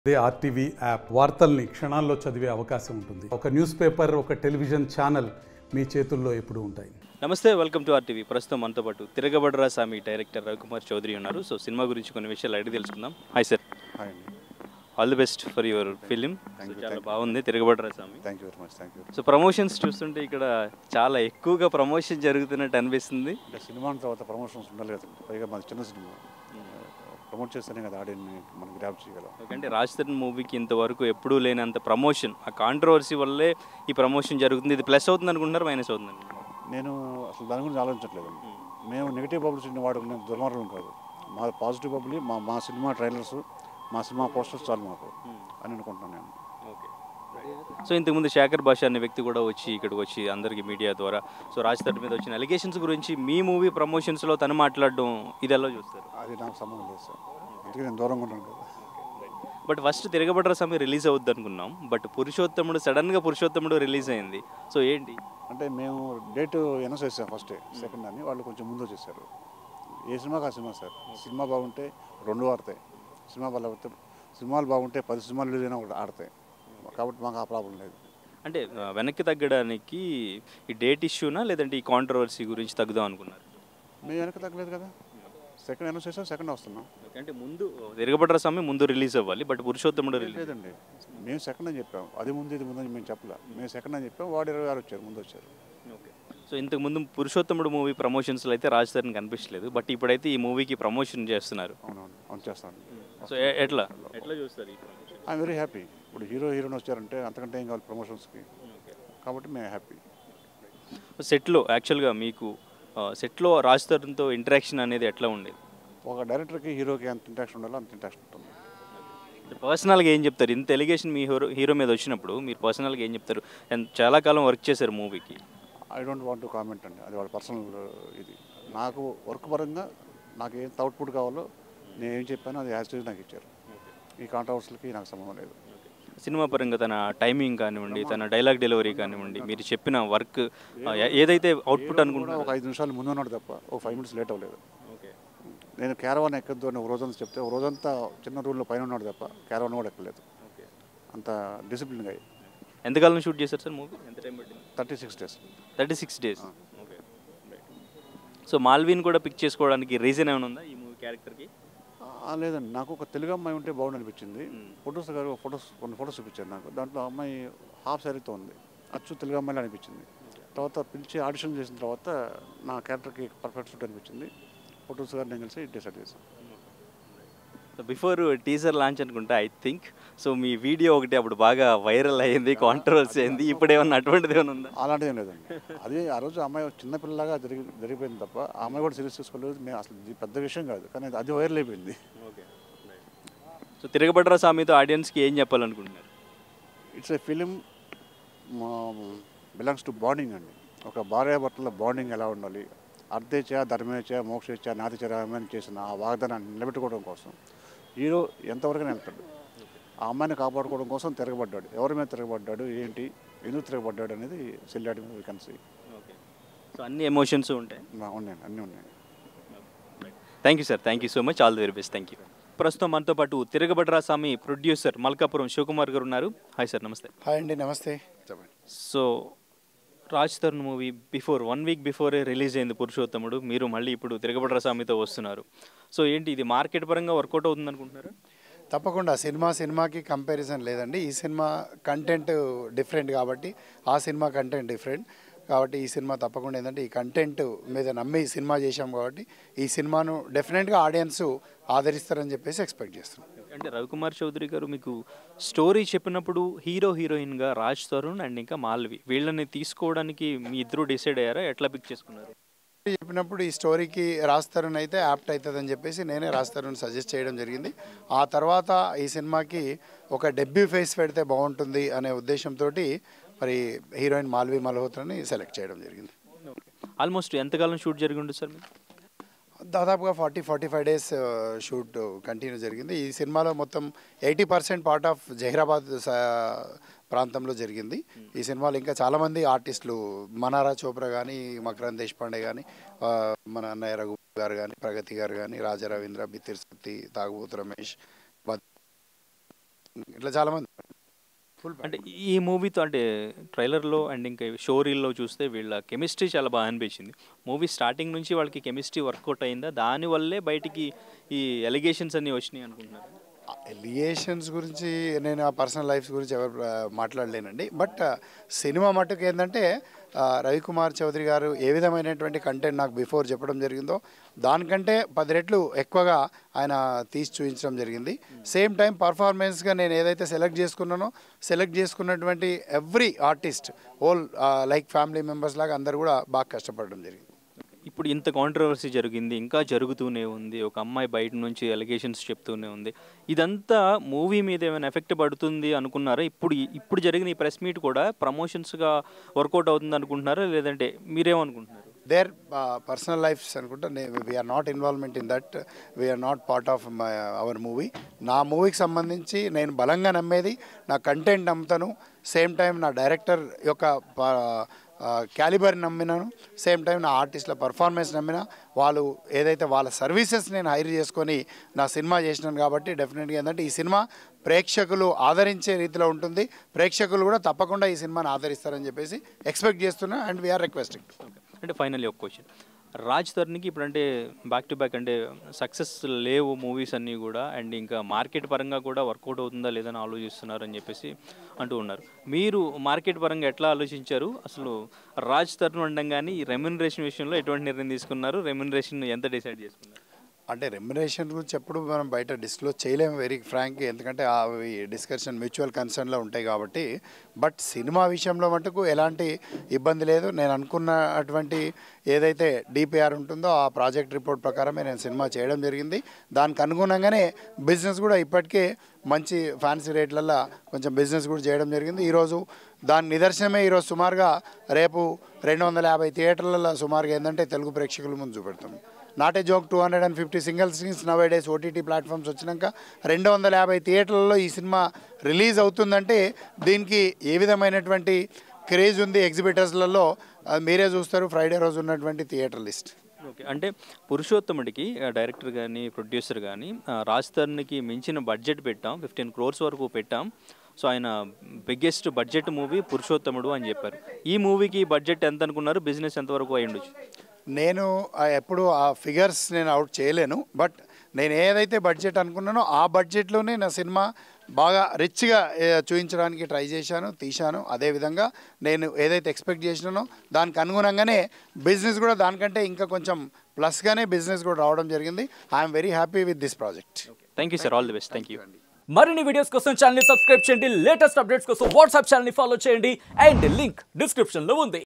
అదే RTV app వార్తల్ని క్షణాల్లో చదివే అవకాశం ఉంటుంది ఒక న్యూస్ పేపర్ ఒక టెలివిజన్ ఛానల్ మీ చేతుల్లో ఎప్పుడూ ఉంటాయి నమస్తే వెల్కమ్ టు ఆర్టీవీ ప్రస్తుతం మనతో పాటు తిరగబడరా స్వామి డైరెక్టర్ రవికుమార్ చౌదరి ఉన్నారు సో సినిమా గురించి కొన్ని విషయాలు అడిగి తెలుసుకుందాం హాయ్ సార్ హాయ్ అండి all the best for your film Thank you, చాలా thank you. బాగుంది Tiragabadara Swami thank you very much thank you so promotions చూస్తుంటే ఇక్కడ చాలా ఎక్కువగా ప్రమోషన్ జరుగుతున్నట్టు అనిపిస్తుంది అంటే సినిమా తర్వాత ప్రమోషన్స్ ఉండాలి కదా పైగా మాది చిన్న సినిమా ప్రమోట్ చేస్తేనే కదా ఆడియన్ని మనం గ్రాప్ చేయగలం ఎందుకంటే రాజ్ తరుణ్ మూవీకి ఇంతవరకు ఎప్పుడూ లేనంత ప్రమోషన్ ఆ కాంట్రవర్సీ వల్లే ఈ ప్రమోషన్ జరుగుతుంది ఇది ప్లస్ అవుతుంది అనుకుంటున్నారు మైనస్ అవుతుంది అనుకుంటున్నారు నేను అసలు దాని గురించి ఆలోచించట్లేదు మేము నెగిటివ్ పబ్లిసిటీని వాడుకునే దుర్మార్గం కాదు మా పాజిటివ్ పబ్లి మా మా సినిమా ట్రైలర్స్ మా సినిమా పోస్టర్స్ చాలు మాకు అని అనుకుంటున్నాను నేను ఓకే సో ఇంతకుముందు శేఖర్ భాష అనే వ్యక్తి కూడా వచ్చి ఇక్కడికి వచ్చి అందరికి మీడియా ద్వారా సో రాజ్ తరుణ్ మీద వచ్చిన అలిగేషన్స్ గురించి మీ మూవీ ప్రమోషన్స్లో తను మాట్లాడడం ఇది ఎలా చూస్తారు అది నాకు సంబంధం లేదు సార్ అందుకే నేను దూరంగా ఉంటాను కదా బట్ ఫస్ట్ తిరగబడ్ర సమయం రిలీజ్ అవుద్ది అనుకున్నాం బట్ పురుషోత్తముడు సడన్గా పురుషోత్తముడు రిలీజ్ అయింది సో ఏంటి అంటే మేము డేట్ అనౌన్స్ చేసాం ఫస్ట్ సెకండ్ అని వాళ్ళు కొంచెం ముందు వచ్చేసారు ఏ సినిమాకి ఆ సినిమా సార్ సినిమా బాగుంటే రెండు ఆడతాయి సినిమా బాగాలేకపోతే సినిమాలు బాగుంటే పది సినిమాలు రిలీజ్ అయినా ఒకటి ఆడతాయి కాబట్టి మాకు ఆ ప్రాబ్లం లేదు అంటే ఆ, వెనక్కి తగ్గడానికి ఈ డేట్ ఇష్యూనా లేదంటే ఈ కాంట్రవర్సీ గురించి తగ్గుదాం అనుకున్నారు మేము వెనక తగ్గలేదు కదా సెకండ్ అనౌన్స్ చేసాం సెకండ్ వస్తున్నాం అంటే ముందు తిరగబడ్ర సమయం ముందు రిలీజ్ అవ్వాలి బట్ పురుషోత్తముడు రిలీజ్ లేదండి మేము సెకండ్ అని చెప్పాం అది ముందు ఇది ముందు అని మేము చెప్పలే మేము సెకండ్ అని చెప్పాం వాడు ఇరవై ఆరు వచ్చారు ముందు వచ్చారు ఓకే సో ఇంతకు ముందు పురుషోత్తముడు మూవీ ప్రమోషన్స్లో అయితే రాజ్ తరుణ్ కనిపించలేదు బట్ ఇప్పుడైతే ఈ మూవీకి ప్రమోషన్ చేస్తున్నారు అవునవును అవును చేస్తాను సో ఎ- ఎట్లా ఎట్లా చూస్తారు ఈ ప్రమోషన్ ఐఎమ్ వెరీ హ్యాపీ ఇప్పుడు హీరో హీరోయిన్ వచ్చారంటే అంతకంటే ఏం కావాలి ప్రమోషన్స్కి కాబట్టి మేము హ్యాపీ సెట్లో యాక్చువల్గా మీకు ఆ, సెట్లో రాజ్ తరుణ్తో ఇంటరాక్షన్ అనేది ఎట్లా ఉండేది ఒక డైరెక్టర్కి హీరోకి ఎంత ఇంట్రాక్షన్ ఉండాలో అంత ఇంట్రాక్షన్ ఉంటుంది పర్సనల్గా ఏం చెప్తారు ఇంత ఎలిగేషన్ మీ హీరో హీరో మీద వచ్చినప్పుడు మీరు పర్సనల్గా ఏం చెప్తారు And చాలా కాలం వర్క్ చేశారు మూవీకి I don't want to comment అండి అది వాళ్ళ పర్సనల్ ఇది నాకు వర్క్ పరంగా నాకు ఏం అవుట్పుట్ కావాలో నేను ఏం చెప్పానో అది యాజ్ నాకు ఇచ్చారు ఈ కాంట్రవర్సీలకి నాకు సంబంధం లేదు సినిమా పరంగా తన టైమింగ్ కానివ్వండి తన డైలాగ్ డెలివరీ కానివ్వండి మీరు చెప్పిన వర్క్ ఏదైతే అవుట్పుట్ కూడా అనుకుంటున్నారో ఒక ఐదు నిమిషాలు ముందు ఉన్నాడు తప్ప ఒక ఫైవ్ మినిట్స్ లేట్ అవ్వలేదు ఓకే నేను క్యారవాన్ ఎక్కద్దు అని ఒక రోజంతా చెప్తే ఒక రోజంతా చిన్న రూల్లో పైన ఉన్నాడు తప్ప క్యారవాన్ కూడా ఎక్కలేదు ఓకే అంత డిసిప్లిన్గా ఎంతకాలం షూట్ చేశారు సార్ మూవీ ఎంత టైం పట్టింది thirty six days thirty six days okay so మాల్వీన్ కూడా పిక్ చేసుకోవడానికి రీజన్ ఏమైనా ఉందా ఈ మూవీ క్యారెక్టర్కి లేదండి నాకు ఒక తెలుగు అమ్మాయి ఉంటే బాగుంది అనిపించింది ఫొటోస్ గారు ఫొటోస్ కొన్ని ఫొటోస్ చూపించారు నాకు దాంట్లో అమ్మాయి హాఫ్ శారీతో ఉంది అచ్చు తెలుగు అమ్మాయిలా అనిపించింది తర్వాత పిలిచి ఆడిషన్ చేసిన తర్వాత నా క్యారెక్టర్కి పర్ఫెక్ట్ సూట్ అనిపించింది ఫొటోస్ గారు నేను కలిసి డిసైడ్ చేశాను సో బిఫోర్ టీజర్ లాంచ్ అనుకుంటా ఐ థింక్ సో మీ వీడియో ఒకటి అప్పుడు బాగా వైరల్ అయ్యింది కాంట్రవర్సీ అయింది ఇప్పుడు ఏమన్నా అటువంటిది ఏమైనా ఉందా అలాంటిది ఏం లేదండి అది ఆ రోజు ఆ అమ్మాయి చిన్నపిల్లలాగా జరిగి జరిగిపోయింది తప్ప ఆ అమ్మాయి కూడా సీరియస్ తీసుకోలేదు నేను అసలు ఇది పెద్ద విషయం కాదు కానీ అది- అది వైరల్ అయిపోయింది ఓకే సో తిరగబడ్రా స్వామితో ఆడియన్స్కి ఏం చెప్పాలనుకుంటున్నారు it's a film belongs to bonding అండి ఒక భార్యాభర్తల బాండింగ్ ఎలా ఉండాలి అర్ధేచ ధర్మేచ మోక్షేచ నాతిచరామని చేసిన ఆ వాగ్దానాన్ని నిలబెట్టుకోవడం కోసం హీరో ఎంతవరకు వెళ్తాడు ఆ అమ్మాయిని కాపాడుకోవడం కోసం తిరగబడ్డాడు ఎవరి మీద తిరగబడ్డాడు ఏంటి ఎందుకు తిరగబడ్డాడు అనేది సెల్లాడి మీద కన్సీ ఓకే సో అన్ని ఎమోషన్స్ ఉంటాయి ఉన్నాయి అన్నీ ఉన్నాయి thank you sir thank you so much all the very best thank you ప్రస్తుతం మనతో పాటు తిరగబడ్రా స్వామి ప్రొడ్యూసర్ మల్కాపురం శివకుమార్ గారు ఉన్నారు హాయ్ సార్ నమస్తే హాయ్ అండి నమస్తే చెప్పండి so Raj Tarun movie before one week బిఫోరే రిలీజ్ అయింది పురుషోత్తముడు మీరు మళ్ళీ ఇప్పుడు తిరగబడ్ర స్వామితో వస్తున్నారు సో ఏంటి ఇది మార్కెట్ పరంగా వర్కౌట్ అవుతుంది అనుకుంటున్నారు తప్పకుండా సినిమా సినిమాకి కంపారిజన్ లేదండి ఈ సినిమా కంటెంట్ డిఫరెంట్ కాబట్టి ఆ సినిమా కంటెంట్ డిఫరెంట్ కాబట్టి ఈ సినిమా తప్పకుండా ఏంటంటే ఈ కంటెంట్ మీద నమ్మి ఈ సినిమా చేశాం కాబట్టి ఈ సినిమాను డెఫినెట్గా ఆడియన్స్ ఆదరిస్తారని చెప్పేసి ఎక్స్పెక్ట్ చేస్తున్నాం అంటే రవికుమార్ చౌదరి గారు మీకు స్టోరీ చెప్పినప్పుడు హీరో హీరోయిన్గా రాజ్ తరుణ్ అండ్ ఇంకా మాల్వి వీళ్ళని తీసుకోవడానికి మీ ఇద్దరు డిసైడ్ అయ్యారా ఎట్లా పిక్ చేసుకున్నారు చెప్పినప్పుడు ఈ స్టోరీకి రాస్తారని అయితే యాప్ట్ అవుతుందని చెప్పేసి నేనే రాస్తారని సజెస్ట్ చేయడం జరిగింది ఆ తర్వాత ఈ సినిమాకి ఒక డెబ్యూ ఫేస్ పెడితే బాగుంటుంది అనే ఉద్దేశంతో మరి హీరోయిన్ మాల్వి మల్హోత్రాని సెలెక్ట్ చేయడం జరిగింది ఆల్మోస్ట్ ఎంతకాలం షూట్ జరిగి ఉంటుంది సార్ మీరు దాదాపుగా forty forty five days shoot continue జరిగింది ఈ సినిమాలో మొత్తం eighty percent part of Zaheerabad స- ప్రాంతంలో జరిగింది ఈ సినిమాలో ఇంకా చాలామంది ఆర్టిస్టులు మనారా చోప్రా కానీ మకరంద్ దేశపాండే కానీ ఆ, మన అన్నయ్య రఘు గారు కానీ ప్రగతి గారు కానీ రాజా రవీంద్ర బిత్తిర్ సత్తి తాగుబోతు రమేష్ బద్ ఇట్లా చాలామంది ఫుల్ అంటే ఈ మూవీతో అంటే ట్రైలర్లో అండ్ ఇంకా షో రీల్లో చూస్తే వీళ్ళ కెమిస్ట్రీ చాలా బాగా అనిపించింది మూవీ స్టార్టింగ్ నుంచి వాళ్ళకి కెమిస్ట్రీ వర్కౌట్ అయిందా దానివల్లే బయటికి ఈ ఎలిగేషన్స్ అన్నీ వచ్చినాయి అనుకుంటున్నారు ఎలిగేషన్స్ గురించి నేను ఆ పర్సనల్ లైఫ్స్ గురించి ఎవరు ఆ, మాట్లాడలేనండి బట్ ఆ, సినిమా మటుకు ఏంటంటే ఆ, రవికుమార్ చౌదరి గారు ఏ విధమైనటువంటి కంటెంట్ నాకు బిఫోర్ చెప్పడం జరిగిందో దానికంటే పది రెట్లు ఎక్కువగా ఆయన తీసి చూపించడం జరిగింది సేమ్ టైం పర్ఫార్మెన్స్గా నేను ఏదైతే సెలెక్ట్ చేసుకున్నానో సెలెక్ట్ చేసుకున్నటువంటి every artist whole like family members లాగా అందరు కూడా బాగా కష్టపడడం జరిగింది ఇప్పుడు ఇంత కాంట్రవర్సీ జరిగింది ఇంకా జరుగుతూనే ఉంది ఒక అమ్మాయి బయట నుంచి ఎలిగేషన్స్ చెప్తూనే ఉంది ఇదంతా మూవీ మీద ఏమైనా ఎఫెక్ట్ పడుతుంది అనుకున్నారా ఇప్పుడు ఈ- ఇప్పుడు జరిగిన ఈ ప్రెస్ మీట్ కూడా ప్రమోషన్స్గా వర్కౌట్ అవుతుంది అనుకుంటున్నారా లేదంటే మీరేమనుకుంటున్నారు దేర్ పర్సనల్ లైఫ్స్ అనుకుంటా we are not involvement in that we are not part of my our movie నా మూవీకి సంబంధించి నేను బలంగా నమ్మేది నా కంటెంట్ నమ్ముతాను సేమ్ టైం నా డైరెక్టర్ యొక్క క్యాలిబర్ నమ్మినాను సేమ్ టైం నా ఆర్టిస్ట్ల పర్ఫార్మెన్స్ నమ్మిన వాళ్ళు ఏదైతే వాళ్ళ సర్వీసెస్ నేను హైర్ చేసుకొని నా సినిమా చేసినాను కాబట్టి డెఫినెట్గా ఏంటంటే ఈ సినిమా ప్రేక్షకులు ఆదరించే రీతిలో ఉంటుంది ప్రేక్షకులు కూడా తప్పకుండా ఈ సినిమాని ఆదరిస్తారని చెప్పేసి ఎక్స్పెక్ట్ చేస్తున్నా అండ్ వీఆర్ రిక్వెస్టింగ్ అంటే ఫైనల్ ఒక క్వశ్చన్ రాజ్ తరుణ్కి ఇప్పుడు అంటే బ్యాక్ టు బ్యాక్ అంటే సక్సెస్ లేవు మూవీస్ అన్నీ కూడా అండ్ ఇంకా మార్కెట్ పరంగా కూడా వర్కౌట్ అవుతుందా లేదని ఆలోచిస్తున్నారు అని చెప్పేసి అంటూ ఉన్నారు మీరు మార్కెట్ పరంగా ఎట్లా ఆలోచించారు అసలు రాజ్ తరుణ్ ఉండగానే ఈ రెమ్యునరేషన్ విషయంలో ఎటువంటి నిర్ణయం తీసుకున్నారు రెమ్యునరేషన్ ఎంత డిసైడ్ చేసుకున్నారు అంటే రెమ్యునేషన్ గురించి ఎప్పుడు మనం బయట డిస్క్లోజ్ చేయలేము వెరీ ఫ్రాంక్ ఎందుకంటే అవి డిస్కషన్ మ్యూచువల్ కన్సర్న్లో ఉంటాయి కాబట్టి బట్ సినిమా విషయంలో మటుకు ఎలాంటి ఇబ్బంది లేదు నేను అనుకున్నటువంటి ఏదైతే డిపిఆర్ ఉంటుందో ఆ ప్రాజెక్ట్ రిపోర్ట్ ప్రకారమే నేను సినిమా చేయడం జరిగింది దానికి అనుగుణంగానే బిజినెస్ కూడా ఇప్పటికే మంచి ఫ్యాన్సీ రేట్లల్లో కొంచెం బిజినెస్ కూడా చేయడం జరిగింది ఈరోజు దాని నిదర్శనమే ఈరోజు సుమారుగా రేపు రెండు వందల యాభై థియేటర్లలో సుమారుగా ఏంటంటే తెలుగు ప్రేక్షకుల ముందు చూపెడతాం not a joke two hundred and fifty single screens now days OTT platforms వచ్చినాక రెండు వందల యాభై థియేటర్లలో ఈ సినిమా రిలీజ్ అవుతుందంటే దీనికి ఏ విధమైనటువంటి క్రేజ్ ఉంది ఎగ్జిబిటర్స్లలో అది మీరే చూస్తారు ఫ్రైడే రోజు ఉన్నటువంటి థియేటర్ లిస్ట్ ఓకే అంటే పురుషోత్తముడికి ఆ, డైరెక్టర్ కానీ ప్రొడ్యూసర్ కానీ ఆ, రాజ్ తరుణ్కి మించిన బడ్జెట్ పెట్టాం ఫిఫ్టీన్ క్రోర్స్ వరకు పెట్టాం సో ఆయన బిగ్గెస్ట్ బడ్జెట్ మూవీ పురుషోత్తముడు అని చెప్పారు ఈ మూవీకి బడ్జెట్ ఎంత అనుకున్నారు బిజినెస్ ఎంతవరకు అయి ఉండొచ్చు నేను ఆ ఎప్పుడు ఆ ఫిగర్స్ నేను అవుట్ చేయలేను బట్ నేను ఏదైతే బడ్జెట్ అనుకున్నానో ఆ బడ్జెట్లోనే నా సినిమా బాగా రిచ్గా ఏ, చూపించడానికి ట్రై చేశాను తీశాను అదేవిధంగా నేను ఏదైతే ఎక్స్పెక్ట్ చేసినానో దానికి అనుగుణంగానే బిజినెస్ కూడా దానికంటే ఇంకా కొంచెం ప్లస్గానే బిజినెస్ కూడా రావడం జరిగింది I'm very happy with this project thank you sir all the best thank you మరిన్ని వీడియోస్ కోసం ఛానల్ సబ్స్క్రైబ్ చేయండి లేటెస్ట్ అప్డేట్స్ కోసం వాట్సాప్ ఛానల్ ఫాలో చేయండి అండ్ లింక్ డిస్క్రిప్షన్ లో ఉంది